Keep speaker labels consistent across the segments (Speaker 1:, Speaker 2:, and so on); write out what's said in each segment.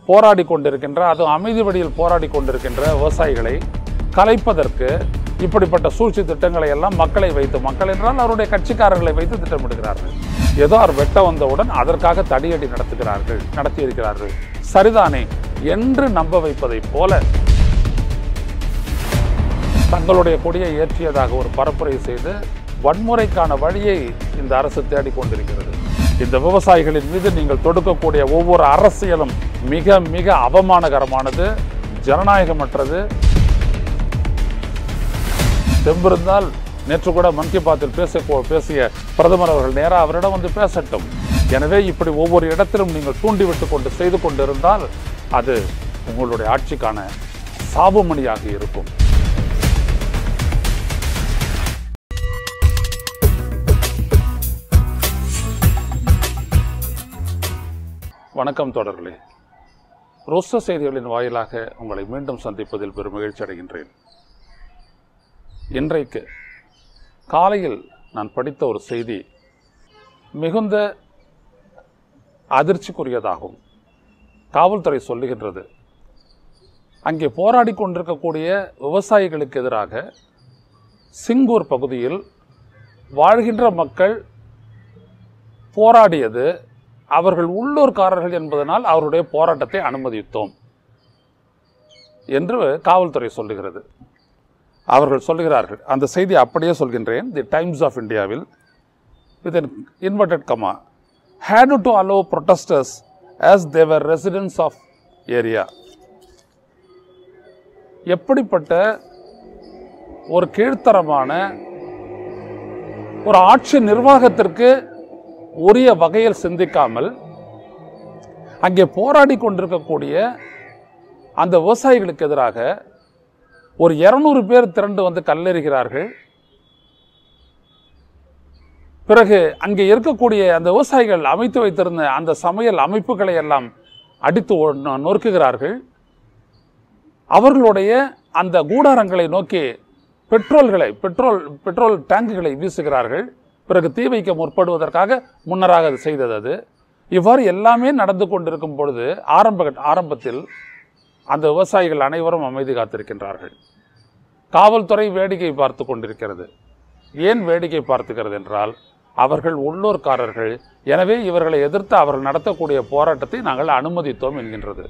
Speaker 1: போராடி கொண்டிருக்கின்ற அதுவும் அமைதி வழியில் போராடி கொண்டிருக்கின்ற விவசாயிகளை கலைப்பதற்கு இப்படிப்பட்ட சூழ்ச்சி திட்டங்களை எல்லாம் மக்களை வைத்து மக்கள் என்றால் அவருடைய கட்சிக்காரர்களை வைத்து திட்டமிடுகிறார்கள் ஏதோ அவர் வெட்ட வந்தவுடன் அதற்காக தடியடி நடத்துகிறார்கள் நடத்தியிருக்கிறார்கள் சரிதானே என்று நம்ப வைப்பதைப் போல தங்களுடைய கொடியை ஏற்றியதாக ஒரு பரப்புரை செய்து வன்முறைக்கான வழியை இந்த அரசு தேடிக் கொண்டிருக்கிறது இந்த விவசாயிகளின் மீது நீங்கள் தொடுக்கக்கூடிய ஒவ்வொரு அரசியலும் மிக மிக அவமானகரமானது ஜனநாயகமற்றது தெம்பிருந்தால் நேற்று கூட மன் கி பாத்தில் பேச பேசிய பிரதமர் அவர்கள் நேராக அவரிடம் வந்து பேசட்டும் எனவே இப்படி ஒவ்வொரு இடத்திலும் நீங்கள் தூண்டிவிட்டு கொண்டு செய்து கொண்டிருந்தால் அது உங்களுடைய ஆட்சிக்கான சாபமணியாக இருக்கும் வணக்கம் தொடர்களே ரோஸ்ட செய்திகளின் வாயிலாக உங்களை மீண்டும் சந்திப்பதில் பெரும் மகிழ்ச்சி அடைகின்றேன் இன்றைக்கு காலையில் நான் படித்த ஒரு செய்தி மிகுந்த அதிர்ச்சிக்குரியதாகும் காவல்துறை சொல்லுகின்றது அங்கே போராடி கொண்டிருக்கக்கூடிய விவசாயிகளுக்கு எதிராக சிங்கூர் பகுதியில் வாழ்கின்ற மக்கள் போராடியது அவர்கள் உள்ளூர்காரர்கள் என்பதனால் அவருடைய போராட்டத்தை அனுமதித்தோம் என்று காவல்துறை சொல்லுகிறது அவர்கள் சொல்லுகிறார்கள் அந்த செய்தி அப்படியே சொல்கின்றேன் தி டைம்ஸ் ஆஃப் இந்தியாவில் with an inverted comma had to allow protesters as they were residents of area எப்படிப்பட்ட ஒரு கீழ்த்தரமான ஒரு ஆட்சி நிர்வாகத்திற்கு உரிய வகையில் சிந்திக்காமல் அங்கே போராடி கொண்டிருக்கக்கூடிய அந்த விவசாயிகளுக்கு எதிராக ஒரு இருநூறு பேர் திரண்டு வந்து கல்லெறிகிறார்கள் பிறகு அங்கே இருக்கக்கூடிய அந்த விவசாயிகள் அமைத்து வைத்திருந்த அந்த சமையல் அமைப்புகளை எல்லாம் அடித்து ஒ- நொ- நொறுக்குகிறார்கள் அவர்களுடைய அந்த கூடாரங்களை நோக்கி பெட்ரோல்களை பெட்ரோல் பெட்ரோல் டேங்குகளை வீசுகிறார்கள் பிறகு தீ வைக்க முற்படுவதற்காக முன்னராக அது செய்தது அது இவ்வாறு எல்லாமே நடந்து கொண்டிருக்கும் பொழுது ஆரம்ப ஆரம்பத்தில் அந்த விவசாயிகள் அனைவரும் அமைதி காத்திருக்கின்றார்கள் காவல்துறை வேடிக்கை பார்த்து கொண்டிருக்கிறது ஏன் வேடிக்கை பார்த்துக்கிறது என்றால் அவர்கள் உள்ளூர்காரர்கள் எனவே இவர்களை எதிர்த்து அவர்கள் நடத்தக்கூடிய போராட்டத்தை நாங்கள் அனுமதித்தோம் என்கின்றது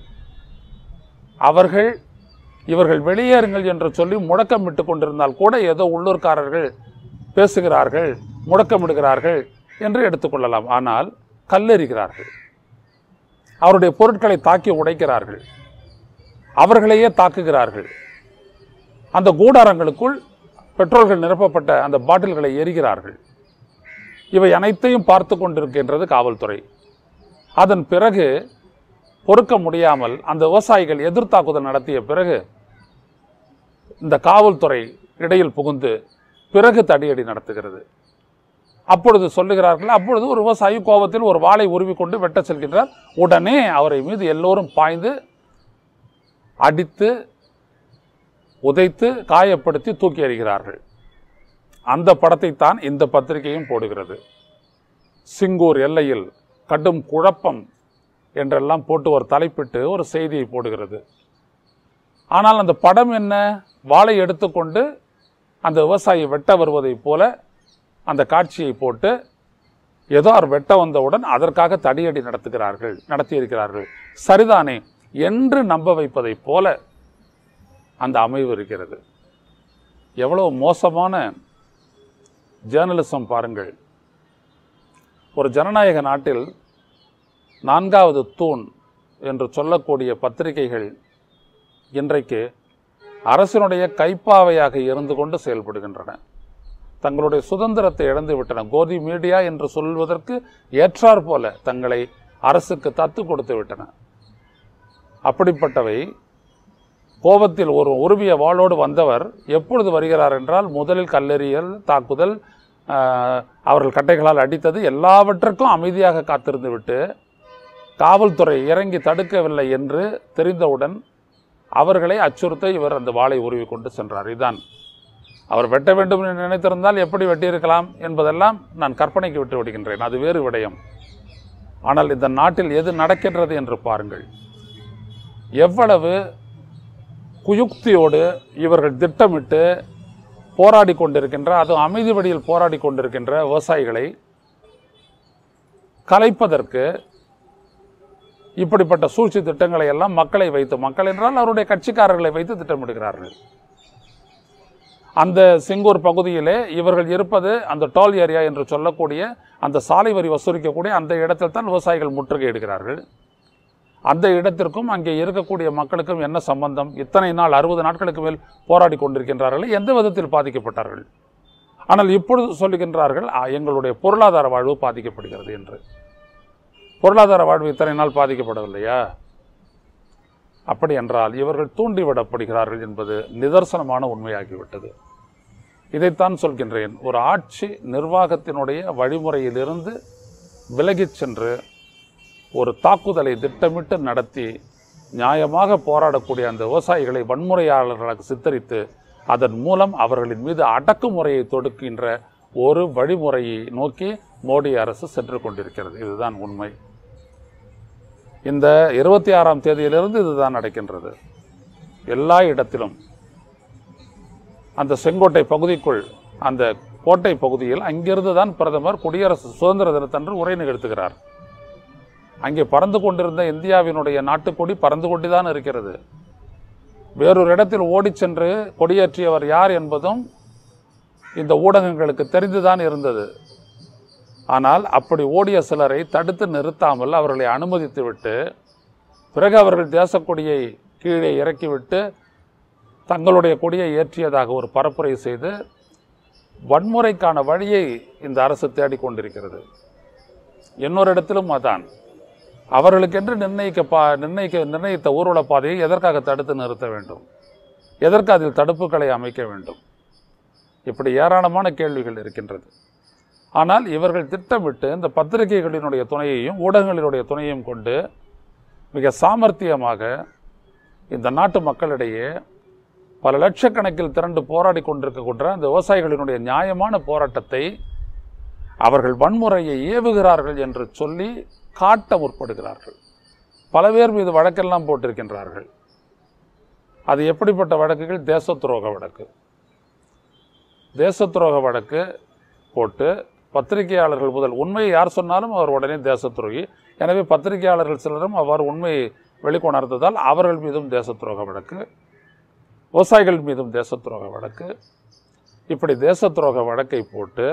Speaker 1: அவர்கள் இவர்கள் வெளியேறுங்கள் என்று சொல்லி முழக்கமிட்டு கொண்டிருந்தால் கூட ஏதோ உள்ளூர்காரர்கள் பேசுகிறார்கள் முழக்கமிடுகிறார்கள் என்று எடுத்துக்கொள்ளலாம் ஆனால் கல்லெறிகிறார்கள் அவருடைய பொருட்களை தாக்கி உடைக்கிறார்கள் அவர்களையே தாக்குகிறார்கள் அந்த கூடாரங்களுக்குள் பெட்ரோல்கள் நிரப்பப்பட்ட அந்த பாட்டில்களை எரிகிறார்கள் இவை அனைத்தையும் பார்த்து கொண்டிருக்கின்றது காவல்துறை அதன் பிறகு பொறுக்க முடியாமல் அந்த விவசாயிகள் எதிர்த்தாக்குதல் நடத்திய பிறகு இந்த காவல்துறை இடையில் புகுந்து பிறகு தடியடி நடத்துகிறது அப்பொழுது சொல்லுகிறார்கள் அப்பொழுது ஒரு விவசாயி கோபத்தில் ஒரு வாளை உருவி கொண்டு வெட்ட செல்கின்றார் உடனே அவரை மீது எல்லோரும் பாய்ந்து அடித்து உதைத்து காயப்படுத்தி தூக்கி எறிகிறார்கள் அந்த படத்தை தான் இந்த பத்திரிகையும் போடுகிறது சிங்கூர் எல்லையில் கடும் குழப்பம் என்றெல்லாம் போட்டு ஒரு தலைப்பிட்டு ஒரு செய்தியை போடுகிறது ஆனால் அந்த படம் என்ன வாளை எடுத்துக்கொண்டு அந்த விவசாயி வெட்ட வருவதைப் போல அந்த காட்சியை போட்டு ஏதோ அவர் வெட்ட வந்தவுடன் அதற்காக தடியடி நடத்துகிறார்கள் நடத்தியிருக்கிறார்கள் சரிதானே என்று நம்ப வைப்பதைப் போல அந்த அமைவு இருக்கிறது எவ்வளவு மோசமான ஜேர்னலிசம் பாருங்கள் ஒரு ஜனநாயக நாட்டில் நான்காவது தூண் என்று சொல்லக்கூடிய பத்திரிகைகள் இன்றைக்கு அரசினுடைய கைப்பாவையாக இருந்து கொண்டு செயல்படுகின்றன தங்களுடைய சுதந்திரத்தை இழந்து விட்டன கோதி மீடியா என்று சொல்வதற்கு ஏற்றாற் போல தங்களை அரசுக்கு தத்து கொடுத்து விட்டன அப்படிப்பட்டவை கோபத்தில் ஒரு உருவிய வாளோடு வந்தவர் எப்பொழுது வருகிறார் என்றால் முதலில் கல்லெறியல் தாக்குதல் ஆஹ், அவர்கள் கட்டைகளால் அடித்தது எல்லாவற்றுக்கும் அமைதியாக காத்திருந்து விட்டு காவல்துறை இறங்கி தடுக்கவில்லை என்று தெரிந்தவுடன் அவர்களை அச்சுறுத்த இவர் அந்த வாளை உருவி கொண்டு சென்றார் இதுதான் அவர் வெட்ட வேண்டும் என்று நினைத்திருந்தால் எப்படி வெட்டியிருக்கலாம் என்பதெல்லாம் நான் கற்பனைக்கு விட்டு விடுகின்றேன் அது வேறு விடயம் ஆனால் இந்த நாட்டில் எது நடக்கின்றது என்று பாருங்கள் எவ்வளவு குயுக்தியோடு இவர்கள் திட்டமிட்டு போராடி கொண்டிருக்கின்ற அதுவும் அமைதி வழியில் போராடி கொண்டிருக்கின்ற விவசாயிகளை கலைப்பதற்கு இப்படிப்பட்ட சூழ்ச்சி திட்டங்களை எல்லாம் மக்களை வைத்து மக்கள் என்றால் அவருடைய கட்சிக்காரர்களை வைத்து திட்டமிடுகிறார்கள் அந்த செங்கூர் பகுதியிலே இவர்கள் இருப்பது அந்த டோல் ஏரியா என்று சொல்லக்கூடிய அந்த சாலை வரி வசூலிக்கக்கூடிய அந்த இடத்தில் தான் விவசாயிகள் முற்றுகையிடுகிறார்கள் அந்த இடத்திற்கும் அங்கே இருக்கக்கூடிய மக்களுக்கும் என்ன சம்பந்தம் இத்தனை நாள் அறுபது நாட்களுக்கு மேல் போராடி கொண்டிருக்கின்றார்கள் எந்த விதத்தில் பாதிக்கப்பட்டார்கள் ஆனால் இப்பொழுது சொல்லுகின்றார்கள் "ஆ, எங்களுடைய பொருளாதார வாழ்வு பாதிக்கப்படுகிறது என்று பொருளாதார வாழ்வு இத்தனை நாள் பாதிக்கப்படவில்லையா அப்படி என்றால் இவர்கள் தூண்டிவிடப்படுகிறார்கள் என்பது நிதர்சனமான உண்மையாகிவிட்டது இதைத்தான் சொல்கின்றேன் ஒரு ஆட்சி நிர்வாகத்தினுடைய வழிமுறையிலிருந்து விலகிச் சென்று ஒரு தாக்குதலை திட்டமிட்டு நடத்தி நியாயமாக போராடக்கூடிய அந்த விவசாயிகளை வன்முறையாளர்களாக சித்தரித்து அதன் மூலம் அவர்களின் மீது அடக்குமுறையை தொடுக்கின்ற ஒரு வழிமுறையை நோக்கி மோடி அரசு சென்று கொண்டிருக்கிறது இதுதான் உண்மை இந்த இருபத்தி ஆறாம் தேதியிலிருந்து இதுதான் நடக்கின்றது எல்லா இடத்திலும் அந்த செங்கோட்டை பகுதிக்குள் அந்த கோட்டை பகுதியில் அங்கிருந்து தான் பிரதமர் குடியரசு சுதந்திர தினத்தன்று உரை நிகழ்த்துகிறார் அங்கே பறந்து கொண்டிருந்த இந்தியாவினுடைய நாட்டுக்கொடி பறந்து கொண்டுதான் இருக்கிறது வேறொரு இடத்தில் ஓடிச் சென்று கொடியேற்றியவர் யார் என்பதும் இந்த ஊடகங்களுக்கு தெரிந்துதான் இருந்தது ஆனால் அப்படி ஓடிய சிலரை தடுத்து நிறுத்தாமல் அவர்களை அனுமதித்துவிட்டு பிறகு அவர்கள் தேசக்கொடியை கீழே இறக்கிவிட்டு தங்களுடைய கொடியை ஏற்றியதாக ஒரு பரப்புரை செய்து வன்முறைக்கான வழியை இந்த அரசு தேடிக்கொண்டிருக்கிறது இன்னொரு இடத்திலும் அதான் அவர்களுக்கென்று நிர்ணயிக்க பா நிர்ணயிக்க நிர்ணயித்த ஊர்வல பாதையை எதற்காக தடுத்து நிறுத்த வேண்டும் எதற்கு அதில் தடுப்புகளை அமைக்க வேண்டும் இப்படி ஏராளமான கேள்விகள் இருக்கின்றது ஆனால் இவர்கள் திட்டமிட்டு இந்த பத்திரிகைகளினுடைய துணையையும் ஊடகங்களினுடைய துணையையும் கொண்டு மிக சாமர்த்தியமாக இந்த நாட்டு மக்களிடையே பல லட்சக்கணக்கில் திரண்டு போராடி கொண்டிருக்கின்ற அந்த விவசாயிகளினுடைய நியாயமான போராட்டத்தை அவர்கள் வன்முறையை ஏவுகிறார்கள் என்று சொல்லி காட்ட முற்படுகிறார்கள் பல பேர் மீது வழக்கெல்லாம் போட்டிருக்கின்றார்கள் அது எப்படிப்பட்ட வழக்குகள் தேச துரோக வழக்கு தேச துரோக வழக்கு போட்டு பத்திரிகையாளர்கள் முதல் உண்மையை யார் சொன்னாலும் அவர் உடனே தேச துரோகி எனவே பத்திரிகையாளர்கள் சிலரும் அவ்வாறு உண்மையை வெளிக்கொணர்ந்ததால் அவர்கள் மீதும் தேச துரோக வழக்கு விவசாயிகள் மீதும் தேச துரோக வழக்கு இப்படி தேச துரோக வழக்கை போட்டு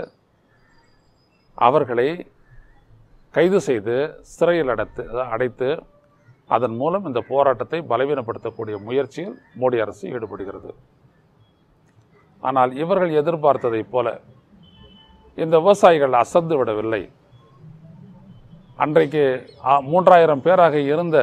Speaker 1: அவர்களை கைது செய்து சிறையில் அடைத்து அடைத்து அதன் மூலம் இந்த போராட்டத்தை பலவீனப்படுத்தக்கூடிய முயற்சியில் மோடி அரசு ஈடுபடுகிறது ஆனால் இவர்கள் எதிர்பார்த்ததைப் போல இந்த விவசாயிகள் அசந்து விடவில்லை அன்றைக்கு ஆ, மூன்றாயிரம் பேராக இருந்த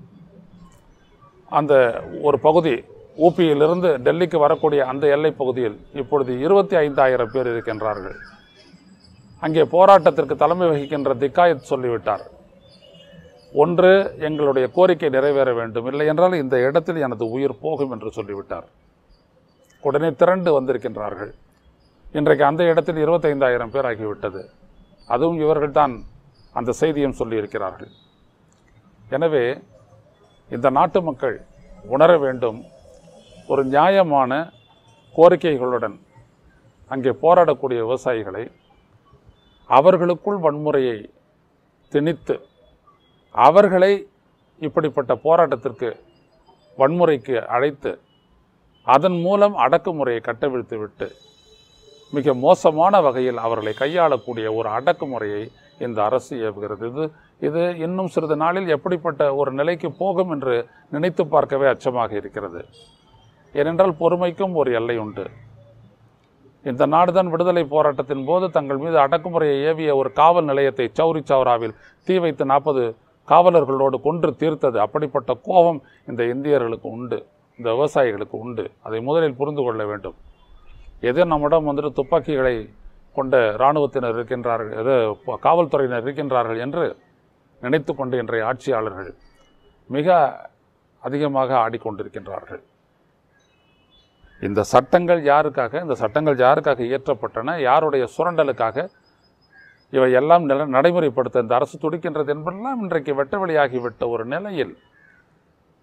Speaker 1: அந்த ஒரு பகுதி ஊபியிலிருந்து டெல்லிக்கு வரக்கூடிய அந்த எல்லைப் பகுதியில் இப்பொழுது இருபத்தி ஐந்தாயிரம் பேர் இருக்கின்றார்கள் அங்கே போராட்டத்திற்கு தலைமை வகிக்கின்ற திக்காயத் சொல்லிவிட்டார் ஒன்று எங்களுடைய கோரிக்கை நிறைவேற வேண்டும் இல்லை என்றால் இந்த இடத்தில் எனது உயிர் போகும் என்று சொல்லிவிட்டார் உடனே திரண்டு வந்திருக்கின்றார்கள் இன்றைக்கு அந்த இடத்தில் இருபத்தைந்தாயிரம் பேர் ஆகிவிட்டது அதுவும் இவர்கள்தான் அந்த செய்தியும் சொல்லியிருக்கிறார்கள் எனவே இந்த நாட்டு மக்கள் உணர வேண்டும் ஒரு நியாயமான கோரிக்கைகளுடன் அங்கே போராடக்கூடிய விவசாயிகளை அவர்களுக்குள் வன்முறையை திணித்து அவர்களை இப்படிப்பட்ட போராட்டத்திற்கு வன்முறைக்கு அழைத்து அதன் மூலம் அடக்குமுறையை கட்டவிழ்த்து விட்டு மிக மோசமான வகையில் அவர்களை கையாளக்கூடிய ஒரு அடக்குமுறையை இந்த அரசு ஏவுகிறது இது இது இன்னும் சிறிது நாளில் எப்படிப்பட்ட ஒரு நிலைக்கு போகும் என்று நினைத்து பார்க்கவே அச்சமாக இருக்கிறது ஏனென்றால் பொறுமைக்கும் ஒரு எல்லை உண்டு இந்த நாடுதான் விடுதலை போராட்டத்தின் போது தங்கள் மீது அடக்குமுறையை ஏவிய ஒரு காவல் நிலையத்தை சௌரி சௌராவில் தீ வைத்து நாற்பது காவலர்களோடு கொன்று தீர்த்தது அப்படிப்பட்ட கோபம் இந்த இந்தியர்களுக்கு உண்டு இந்த விவசாயிகளுக்கு உண்டு அதை முதலில் புரிந்து கொள்ள வேண்டும் எது நம்மிடம் வந்துட்டு துப்பாக்கிகளை கொண்ட இராணுவத்தினர் இருக்கின்றார்கள் எது ப- காவல்துறையினர் இருக்கின்றார்கள் என்று நினைத்து கொண்டு இன்றைய ஆட்சியாளர்கள் மிக அதிகமாக ஆடிக்கொண்டிருக்கின்றார்கள் இந்த சட்டங்கள் யாருக்காக இந்த சட்டங்கள் யாருக்காக இயற்றப்பட்டன யாருடைய சுரண்டலுக்காக இவை எல்லாம் நில நடைமுறைப்படுத்த இந்த அரசு துடிக்கின்றது என்பதெல்லாம் இன்றைக்கு வெட்ட வெளியாகிவிட்ட ஒரு நிலையில்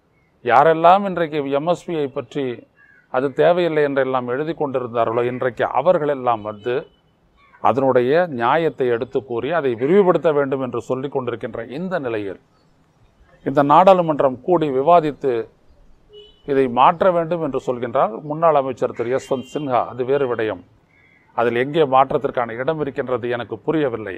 Speaker 1: யாரெல்லாம் இன்றைக்கு எம்எஸ்பியை பற்றி அது தேவையில்லை என்றெல்லாம் எழுதி கொண்டிருந்தார்களோ இன்றைக்கு அவர்களெல்லாம் வந்து அதனுடைய நியாயத்தை எடுத்து கூறி அதை விரிவுபடுத்த வேண்டும் என்று சொல்லிக் கொண்டிருக்கின்ற இந்த நிலையில் இந்த நாடாளுமன்றம் கூடி விவாதித்து இதை மாற்ற வேண்டும் என்று சொல்கின்றார் முன்னாள் அமைச்சர் திரு யஸ்வந்த் சின்ஹா அது வேறு விடயம் அதில் எங்கே மாற்றத்திற்கான இடம் இருக்கின்றது எனக்கு புரியவில்லை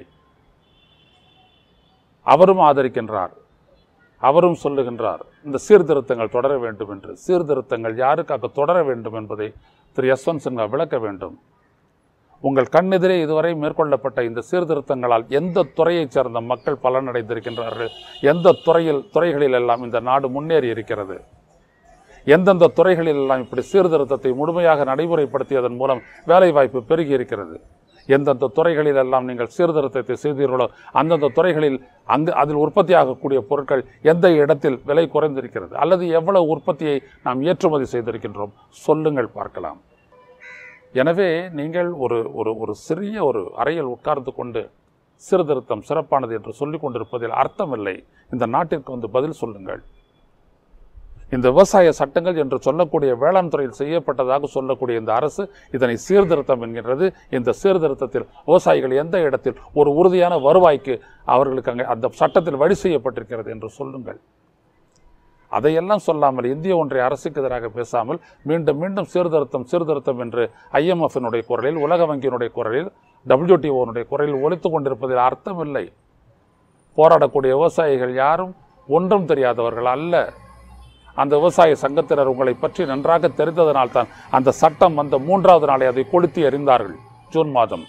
Speaker 1: அவரும் ஆதரிக்கின்றார் அவரும் சொல்லுகின்றார் இந்த சீர்திருத்தங்கள் தொடர வேண்டும் என்று சீர்திருத்தங்கள் யாருக்காக தொடர வேண்டும் என்பதை திரு யஸ்வந்த் சின்ஹா விளக்க வேண்டும் உங்கள் கண்ணெதிரே இதுவரை மேற்கொள்ளப்பட்ட இந்த சீர்திருத்தங்களால் எந்த துறையைச் சேர்ந்த மக்கள் பலனடைந்திருக்கின்றார்கள் எந்த துறையில் துறைகளில் எல்லாம் இந்த நாடு முன்னேறி இருக்கிறது எந்தெந்த துறைகளில் எல்லாம் இப்படி சீர்திருத்தத்தை முழுமையாக நடைமுறைப்படுத்தியதன் மூலம் வேலைவாய்ப்பு பெருகி இருக்கிறது எந்தெந்த துறைகளில் எல்லாம் நீங்கள் சீர்திருத்தத்தை செய்தீர்களோ அந்தந்த துறைகளில் அங்கு அதில் உற்பத்தியாகக்கூடிய பொருட்கள் எந்த இடத்தில் விலை குறைந்திருக்கிறது அல்லது எவ்வளவு உற்பத்தியை நாம் ஏற்றுமதி செய்திருக்கின்றோம் சொல்லுங்கள் பார்க்கலாம் எனவே நீங்கள் ஒரு ஒரு ஒரு சிறிய ஒரு அறையில் உட்கார்ந்து கொண்டு சீர்திருத்தம் சிறப்பானது என்று சொல்லிக் கொண்டிருப்பதில் அர்த்தமில்லை இந்த நாட்டிற்கு வந்து பதில் சொல்லுங்கள் இந்த விவசாய சட்டங்கள் என்று சொல்லக்கூடிய வேளாண் துறையில் செய்யப்பட்டதாக சொல்லக்கூடிய இந்த அரசு இதனை சீர்திருத்தம் என்கின்றது இந்த சீர்திருத்தத்தில் விவசாயிகள் எந்த இடத்தில் ஒரு உறுதியான வருவாய்க்கு அவர்களுக்கு அங்கே அந்த சட்டத்தில் வழி செய்யப்பட்டிருக்கிறது என்று சொல்லுங்கள் அதையெல்லாம் சொல்லாமல் இந்திய ஒன்றிய அரசுக்கு எதிராக பேசாமல் மீண்டும் மீண்டும் சீர்திருத்தம் சீர்திருத்தம் என்று ஐஎம்எஃபினுடைய குரலில் உலக வங்கியினுடைய குரலில் டபிள்யூடிஓனுடைய குரலில் ஒலித்து கொண்டிருப்பதில் அர்த்தமில்லை போராடக்கூடிய விவசாயிகள் யாரும் ஒன்றும் தெரியாதவர்கள் அல்ல அந்த விவசாய சங்கத்தினர் உங்களை பற்றி நன்றாக தெரிந்ததனால்தான் அந்த சட்டம் வந்த மூன்றாவது நாளை அதை கொளுத்தி எறிந்தார்கள் ஜூன் மாதம்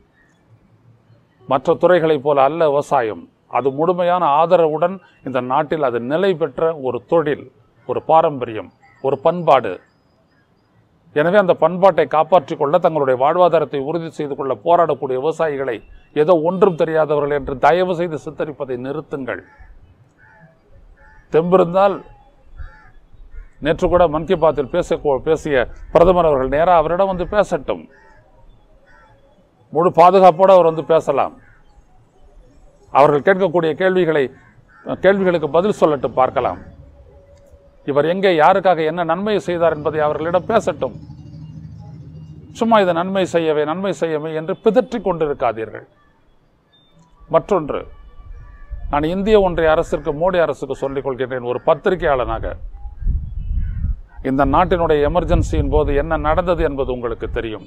Speaker 1: மற்ற துறைகளைப் போல அல்ல விவசாயம் அது முழுமையான ஆதரவுடன் இந்த நாட்டில் அது நிலை பெற்ற ஒரு தொழில் ஒரு பாரம்பரியம் ஒரு பண்பாடு எனவே அந்த பண்பாட்டை காப்பாற்றிக் கொள்ள தங்களுடைய வாழ்வாதாரத்தை உறுதி செய்து கொள்ள போராடக்கூடிய விவசாயிகளை ஏதோ ஒன்றும் தெரியாதவர்கள் என்று தயவு செய்து சித்தரிப்பதை நிறுத்துங்கள் தெம்பிருந்தால் நேற்று கூட மன் கி பாத்தில் பேச பேசிய பிரதமர் அவர்கள் நேராக அவரிடம் வந்து பேசட்டும் முழு பாதுகாப்போடு அவர் வந்து பேசலாம் அவர்கள் கேட்கக்கூடிய கேள்விகளை கேள்விகளுக்கு பதில் சொல்லட்டும் பார்க்கலாம் இவர் எங்கே யாருக்காக என்ன நன்மை செய்தார் என்பதை அவர்களிடம் பேசட்டும் சும்மா இதை நன்மை செய்யவே நன்மை செய்யவே என்று பிதற்றிக் கொண்டிருக்காதீர்கள் மற்றொன்று நான் இந்திய ஒன்றிய அரசிற்கு மோடி அரசுக்கு சொல்லிக் கொள்கின்றேன் ஒரு பத்திரிகையாளனாக இந்த நாட்டினுடைய எமர்ஜென்சியின் போது என்ன நடந்தது என்பது உங்களுக்கு தெரியும்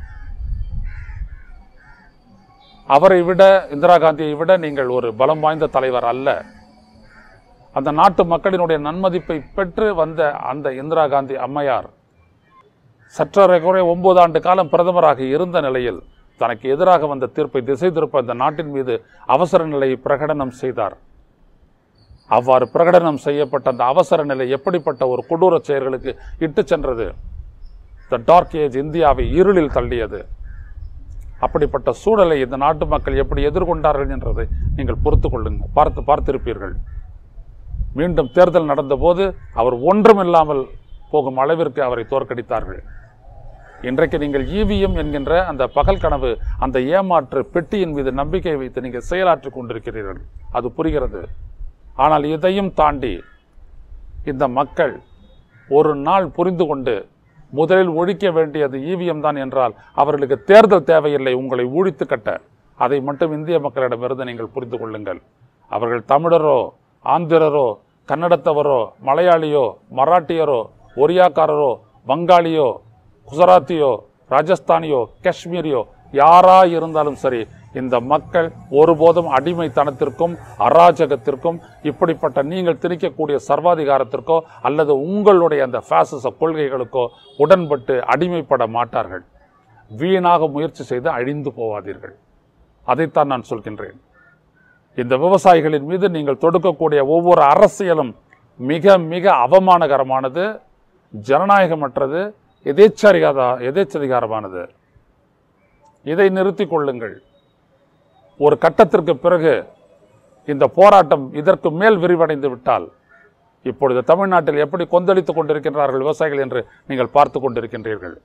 Speaker 1: அவரை விட இந்திரா காந்தியை விட நீங்கள் ஒரு பலம் வாய்ந்த தலைவர் அல்ல அந்த நாட்டு மக்களினுடைய நன்மதிப்பை பெற்று வந்த அந்த இந்திரா காந்தி அம்மையார் சற்றரை குறை ஒன்பது ஆண்டு காலம் பிரதமராக இருந்த நிலையில் தனக்கு எதிராக வந்த தீர்ப்பை திசை திருப்ப இந்த நாட்டின் மீது அவசர நிலையை பிரகடனம் செய்தார் அவ்வாறு பிரகடனம் செய்யப்பட்ட அந்த அவசர நிலை எப்படிப்பட்ட ஒரு கொடூர செயல்களுக்கு இட்டு சென்றது த டார்க் ஏஜ் இந்தியாவை இருளில் தள்ளியது அப்படிப்பட்ட சூழலை இந்த நாட்டு மக்கள் எப்படி எதிர்கொண்டார்கள் என்றதை நீங்கள் பொறுத்து கொள்ளுங்கள் பார்த்து பார்த்திருப்பீர்கள் மீண்டும் தேர்தல் நடந்தபோது அவர் ஒன்றுமில்லாமல் போகும் அளவிற்கு அவரை தோற்கடித்தார்கள் இன்றைக்கு நீங்கள் ஈவிஎம் என்கின்ற அந்த பகல் கனவு அந்த ஏமாற்று பெட்டியின் மீது நம்பிக்கை வைத்து நீங்கள் செயலாற்றிக் கொண்டிருக்கிறீர்கள் அது புரிகிறது ஆனால் இதையும் தாண்டி இந்த மக்கள் ஒரு நாள் புரிந்து கொண்டு முதலில் ஒழிக்க வேண்டியது ஈவிஎம் தான் என்றால் அவர்களுக்கு தேர்தல் தேவையில்லை உங்களை ஊழித்து கட்ட அதை மட்டும் இந்திய மக்களிடமிருந்து நீங்கள் புரிந்து கொள்ளுங்கள் அவர்கள் தமிழரோ ஆந்திரரோ கன்னடத்தவரோ மலையாளியோ மராட்டியரோ ஒரியாக்காரரோ வங்காளியோ குஜராத்தியோ ராஜஸ்தானியோ காஷ்மீரியோ யாரா இருந்தாலும் சரி இந்த மக்கள் ஒருபோதும் அடிமைத்தனத்திற்கும் அராஜகத்திற்கும் இப்படிப்பட்ட நீங்கள் திணிக்கக்கூடிய சர்வாதிகாரத்திற்கோ அல்லது உங்களுடைய அந்த ஃபேசிச கொள்கைகளுக்கோ உடன்பட்டு அடிமைப்பட மாட்டார்கள் வீணாக முயற்சி செய்து அழிந்து போவாதீர்கள் அதைத்தான் நான் சொல்கின்றேன் இந்த விவசாயிகளின் மீது நீங்கள் தொடுக்கக்கூடிய ஒவ்வொரு அரசியலும் மிக மிக அவமானகரமானது ஜனநாயகமற்றது எதேச்சரிகாதா எதேச்சதிகாரமானது இதை நிறுத்திக் கொள்ளுங்கள் ஒரு கட்டத்திற்கு பிறகு இந்த போராட்டம் இதற்கு மேல் விரிவடைந்து விட்டால் இப்பொழுது தமிழ்நாட்டில் எப்படி கொந்தளித்துக் கொண்டிருக்கின்றார்கள் விவசாயிகள் என்று நீங்கள் பார்த்து கொண்டிருக்கின்றீர்கள்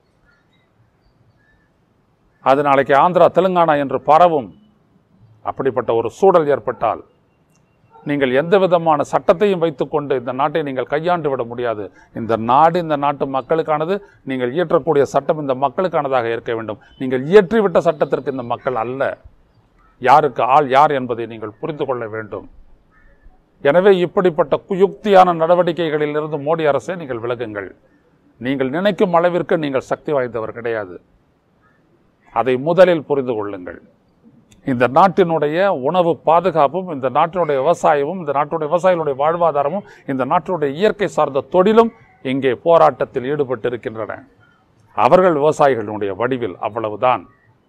Speaker 1: அது நாளைக்கு ஆந்திரா தெலுங்கானா என்று பரவும் அப்படிப்பட்ட ஒரு சூழல் ஏற்பட்டால் நீங்கள் எந்த விதமான சட்டத்தையும் வைத்துக்கொண்டு இந்த நாட்டை நீங்கள் கையாண்டு விட முடியாது இந்த நாடு இந்த நாட்டு மக்களுக்கானது நீங்கள் இயற்றக்கூடிய சட்டம் இந்த மக்களுக்கானதாக இருக்க வேண்டும் நீங்கள் இயற்றிவிட்ட சட்டத்திற்கு இந்த மக்கள் அல்ல யாருக்கு ஆள் யார் என்பதை நீங்கள் புரிந்து கொள்ள வேண்டும் எனவே இப்படிப்பட்ட குயுக்தியான நடவடிக்கைகளிலிருந்து மோடி அரசை நீங்கள் விலகுங்கள் நீங்கள் நினைக்கும் அளவிற்கு நீங்கள் சக்தி வாய்ந்தவர் கிடையாது அதை முதலில் புரிந்து கொள்ளுங்கள் இந்த நாட்டினுடைய உணவு பாதுகாப்பும் இந்த நாட்டினுடைய விவசாயமும் இந்த நாட்டுடைய விவசாயிகளுடைய வாழ்வாதாரமும் இந்த நாட்டினுடைய இயற்கை சார்ந்த தொழிலும் இங்கே போராட்டத்தில் ஈடுபட்டிருக்கின்றன அவர்கள் விவசாயிகளுடைய வடிவில் அவ்வளவுதான்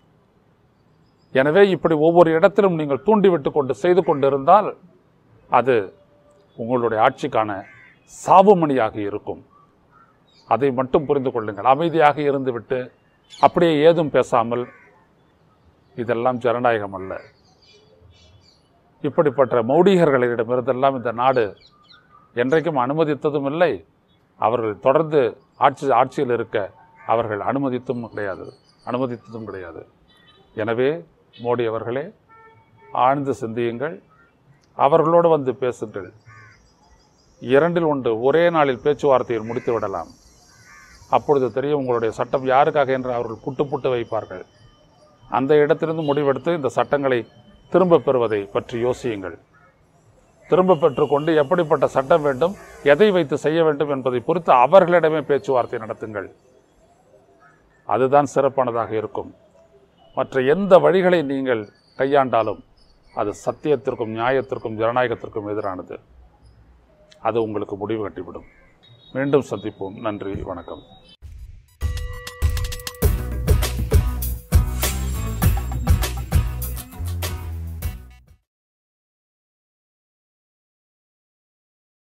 Speaker 1: எனவே இப்படி ஒவ்வொரு இடத்திலும் நீங்கள் தூண்டிவிட்டு கொண்டு செய்து கொண்டிருந்தால் அது உங்களுடைய ஆட்சிக்கான சாவுமணியாக இருக்கும் அதை மட்டும் புரிந்து கொள்ளுங்கள் அமைதியாக இருந்துவிட்டு அப்படியே ஏதும் பேசாமல் இதெல்லாம் ஜனநாயகம் அல்ல இப்படிப்பட்ட மௌடிகர்களிடமிருந்தெல்லாம் இந்த நாடு என்றைக்கும் அனுமதித்ததும் இல்லை அவர்கள் தொடர்ந்து ஆட்சி ஆட்சியில் இருக்க அவர்கள் அனுமதித்தும் கிடையாது அனுமதித்ததும் கிடையாது எனவே மோடி அவர்களே ஆழ்ந்து சிந்தியுங்கள் அவர்களோடு வந்து பேசுங்கள் இரண்டில் ஒன்று ஒரே நாளில் பேச்சுவார்த்தையில் முடித்து விடலாம் அப்பொழுது தெரியும் உங்களுடைய சட்டம் யாருக்காக என்று அவர்கள் புட்டு புட்டு வைப்பார்கள் அந்த இடத்திலிருந்து முடிவெடுத்து இந்த சட்டங்களை திரும்பப் பெறுவதை பற்றி யோசியுங்கள் திரும்ப பெற்றுக்கொண்டு எப்படிப்பட்ட சட்டம் வேண்டும் எதை வைத்து செய்ய வேண்டும் என்பதை பொறுத்து அவர்களிடமே பேச்சுவார்த்தை நடத்துங்கள் அதுதான் சிறப்பானதாக இருக்கும் மற்ற எந்த வழிகளை நீங்கள் கையாண்டாலும் அது சத்தியத்திற்கும் நியாயத்திற்கும் ஜனநாயகத்திற்கும் எதிரானது அது உங்களுக்கு முடிவு கட்டிவிடும் மீண்டும் சந்திப்போம் நன்றி வணக்கம்